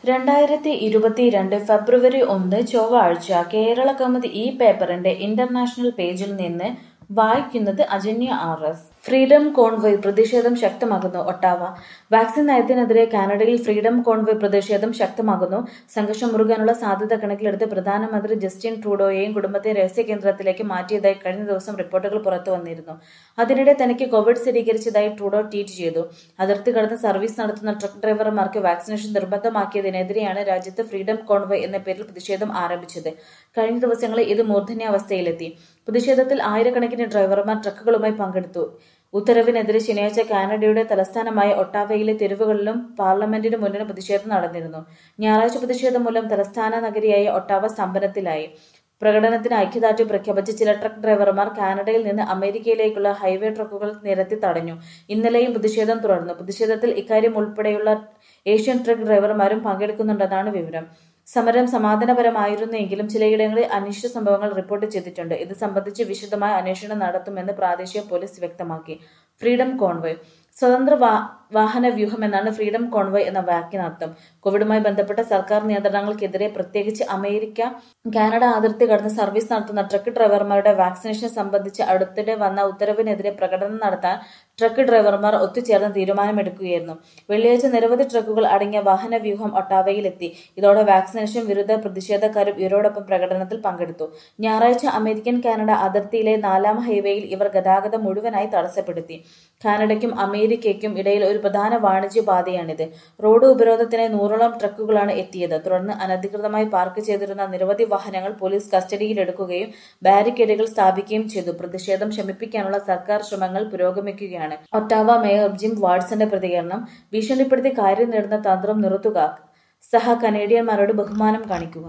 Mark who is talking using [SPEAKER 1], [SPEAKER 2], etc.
[SPEAKER 1] രണ്ടായിരത്തി ഇരുപത്തിരണ്ട് ഫെബ്രുവരി ഒന്ന് ചൊവ്വാഴ്ച കേരള കൗമുദി ഈ പേപ്പറിന്റെ ഇന്റർനാഷണൽ പേജിൽ നിന്ന് വായിക്കുന്നത് Ajanya R S freedom convoy പ്രതിഷേധം ശക്തമാകുന്നു ഒട്ടാവ വാക്സിൻ നയത്തിനെതിരെ കാനഡയിൽ ഫ്രീഡം കോൺവോയ് പ്രതിഷേധം ശക്തമാകുന്നു സംഘർഷം മുറുകാനുള്ള സാധ്യത കണക്കിലെടുത്ത് പ്രധാനമന്ത്രി ജസ്റ്റിൻ ട്രൂഡോയെയും കുടുംബത്തെ രഹസ്യ കേന്ദ്രത്തിലേക്ക് മാറ്റിയതായി കഴിഞ്ഞ ദിവസം റിപ്പോർട്ടുകൾ പുറത്തു വന്നിരുന്നു അതിനിടെ തനിക്ക് കോവിഡ് സ്ഥിരീകരിച്ചതായി ട്രൂഡോ ട്വീറ്റ് ചെയ്തു അതിർത്തി കടന്ന് സർവീസ് നടത്തുന്ന ട്രക്ക് ഡ്രൈവർമാർക്ക് വാക്സിനേഷൻ നിർബന്ധമാക്കിയതിനെതിരെയാണ് രാജ്യത്ത് ഫ്രീഡം കോൺവോയ് എന്ന പേരിൽ പ്രതിഷേധം ആരംഭിച്ചത് കഴിഞ്ഞ ദിവസങ്ങളിൽ ഇത് മൂർധന്യാവസ്ഥയിലെത്തി പ്രതിഷേധത്തിൽ ആയിരക്കണക്കിന് ഡ്രൈവർമാർ ട്രക്കുകളുമായി പങ്കെടുത്തു ഉത്തരവിനെതിരെ ശനിയാഴ്ച കാനഡയുടെ തലസ്ഥാനമായ ഒട്ടാവയിലെ തെരുവുകളിലും പാർലമെന്റിന് മുന്നിലും പ്രതിഷേധം നടന്നിരുന്നു ഞായറാഴ്ച പ്രതിഷേധം മൂലം തലസ്ഥാന നഗരിയായ ഒട്ടാവ സ്തംഭനത്തിലായി പ്രകടനത്തിന് ഐക്യദാർഢ്യം പ്രഖ്യാപിച്ച ചില ട്രക്ക് ഡ്രൈവർമാർ കാനഡയിൽ നിന്ന് അമേരിക്കയിലേക്കുള്ള ഹൈവേ ട്രക്കുകൾ നിരത്തി തടഞ്ഞു ഇന്നലെയും പ്രതിഷേധം തുടർന്നു പ്രതിഷേധത്തിൽ ഇക്കാര്യം ഉൾപ്പെടെയുള്ള ഏഷ്യൻ ട്രക്ക് ഡ്രൈവർമാരും പങ്കെടുക്കുന്നുണ്ടെന്നാണ് വിവരം സമരം സമാധാനപരമായിരുന്നെങ്കിലും ചിലയിടങ്ങളിൽ അനിഷ്ട സംഭവങ്ങൾ റിപ്പോർട്ട് ചെയ്തിട്ടുണ്ട് ഇത് സംബന്ധിച്ച് വിശദമായ അന്വേഷണം നടത്തുമെന്ന് പ്രാദേശിക പോലീസ് വ്യക്തമാക്കി ഫ്രീഡം കോൺവോയ് സ്വതന്ത്ര വാഹന വ്യൂഹം എന്നാണ് ഫ്രീഡം കോൺവോയ് എന്ന വാക്കിനർത്ഥം കോവിഡുമായി ബന്ധപ്പെട്ട സർക്കാർ നിയന്ത്രണങ്ങൾക്കെതിരെ പ്രത്യേകിച്ച് അമേരിക്ക കാനഡ അതിർത്തി കടന്ന് സർവീസ് നടത്തുന്ന ട്രക്ക് ഡ്രൈവർമാരുടെ വാക്സിനേഷൻ സംബന്ധിച്ച് അടുത്തിടെ വന്ന ഉത്തരവിനെതിരെ പ്രകടനം നടത്താൻ ട്രക്ക് ഡ്രൈവർമാർ ഒത്തുചേർന്ന് തീരുമാനമെടുക്കുകയായിരുന്നു വെള്ളിയാഴ്ച നിരവധി ട്രക്കുകൾ അടങ്ങിയ വാഹന വ്യൂഹം ഒട്ടാവയിലെത്തി ഇതോടെ വാക്സിനേഷൻ വിരുദ്ധ പ്രതിഷേധക്കാരും ഇവരോടൊപ്പം പ്രകടനത്തിൽ പങ്കെടുത്തു ഞായറാഴ്ച അമേരിക്കൻ കാനഡ അതിർത്തിയിലെ നാലാം ഹൈവേയിൽ ഇവർ ഗതാഗതം മുഴുവനായി തടസ്സപ്പെടുത്തി കാനഡയ്ക്കും അമേരിക്കയ്ക്കും ഇടയിൽ ഒരു പ്രധാന വാണിജ്യ പാതയാണിത് റോഡ് ഉപരോധത്തിനായി നൂറോളം ട്രക്കുകളാണ് എത്തിയത് തുടർന്ന് അനധികൃതമായി പാർക്ക് ചെയ്തിരുന്ന നിരവധി വാഹനങ്ങൾ പോലീസ് കസ്റ്റഡിയിലെടുക്കുകയും ബാരിക്കേഡുകൾ സ്ഥാപിക്കുകയും ചെയ്തു പ്രതിഷേധം ശമിപ്പിക്കാനുള്ള സർക്കാർ ശ്രമങ്ങൾ പുരോഗമിക്കുകയാണ് ഒട്ടാവ മേയർ ജിം വാട്സന്റെ പ്രതികരണം ഭീഷണിപ്പെടുത്തി കാര്യം നേടുന്ന തന്ത്രം നിർത്തുക സഹ കനേഡിയന്മാരോട് ബഹുമാനം കാണിക്കുക